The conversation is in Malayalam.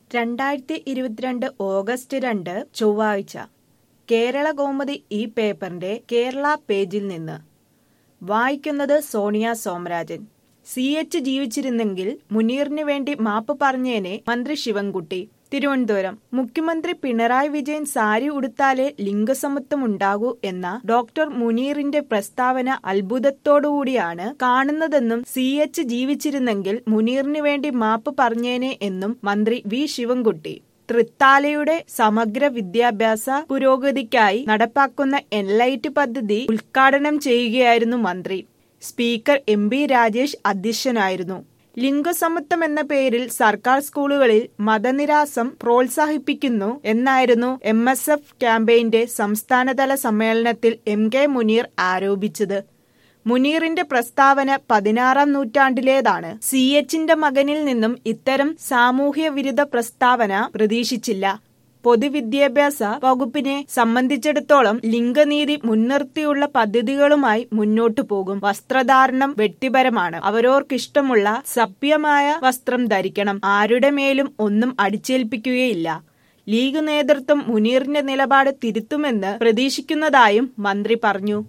രണ്ടായിരത്തി ഇരുപത്തിരണ്ട് ഓഗസ്റ്റ് രണ്ട് ചൊവ്വാഴ്ച കേരള കൗമുദി ഈ പേപ്പറിന്റെ കേരള പേജിൽ നിന്ന് വായിക്കുന്നത് സോണിയ സോമരാജൻ സി എച്ച് ജീവിച്ചിരുന്നെങ്കിൽ മുനീറിന് വേണ്ടി മാപ്പ് പറഞ്ഞേനെ മന്ത്രി ശിവൻകുട്ടി തിരുവനന്തപുരം മുഖ്യമന്ത്രി പിണറായി വിജയൻ സാരി ഉടുത്താലേ ലിംഗസമത്വം ഉണ്ടാകൂ എന്ന ഡോക്ടർ മുനീറിന്റെ പ്രസ്താവന അത്ഭുതത്തോടുകൂടിയാണ് കാണുന്നതെന്നും സി എച്ച് ജീവിച്ചിരുന്നെങ്കിൽ മുനീറിന് വേണ്ടി മാപ്പ് പറഞ്ഞേനെ എന്നും മന്ത്രി വി ശിവൻകുട്ടി തൃത്താലയുടെ സമഗ്ര വിദ്യാഭ്യാസ പുരോഗതിക്കായി നടപ്പാക്കുന്ന എൻലൈറ്റ് പദ്ധതി ഉദ്ഘാടനം ചെയ്യുകയായിരുന്നു മന്ത്രി സ്പീക്കർ എം ബി രാജേഷ് അധ്യക്ഷനായിരുന്നു ലിംഗസമത്വം എന്ന പേരിൽ സർക്കാർ സ്കൂളുകളിൽ മതനിരാസം പ്രോത്സാഹിപ്പിക്കുന്നു എന്നായിരുന്നു എം എസ് എഫ് ക്യാമ്പയിന്റെ സംസ്ഥാനതല സമ്മേളനത്തിൽ എം കെ മുനീർ ആരോപിച്ചത് മുനീറിന്റെ പ്രസ്താവന പതിനാറാം നൂറ്റാണ്ടിലേതാണ് സി എച്ചിന്റെ മകനിൽ നിന്നും ഇത്തരം സാമൂഹ്യ വിരുദ്ധ പ്രസ്താവന പ്രതീക്ഷിച്ചില്ല പൊതുവിദ്യാഭ്യാസ വകുപ്പിനെ സംബന്ധിച്ചിടത്തോളം ലിംഗനീതി മുൻനിർത്തിയുള്ള പദ്ധതികളുമായി മുന്നോട്ടു പോകും വസ്ത്രധാരണം വ്യക്തിപരമാണ് അവരോർക്കിഷ്ടമുള്ള സഭ്യമായ വസ്ത്രം ധരിക്കണം ആരുടെ മേലും ഒന്നും അടിച്ചേൽപ്പിക്കുകയില്ല ലീഗ് നേതൃത്വം മുനീറിന്റെ നിലപാട് തിരുത്തുമെന്ന് പ്രതീക്ഷിക്കുന്നതായും മന്ത്രി പറഞ്ഞു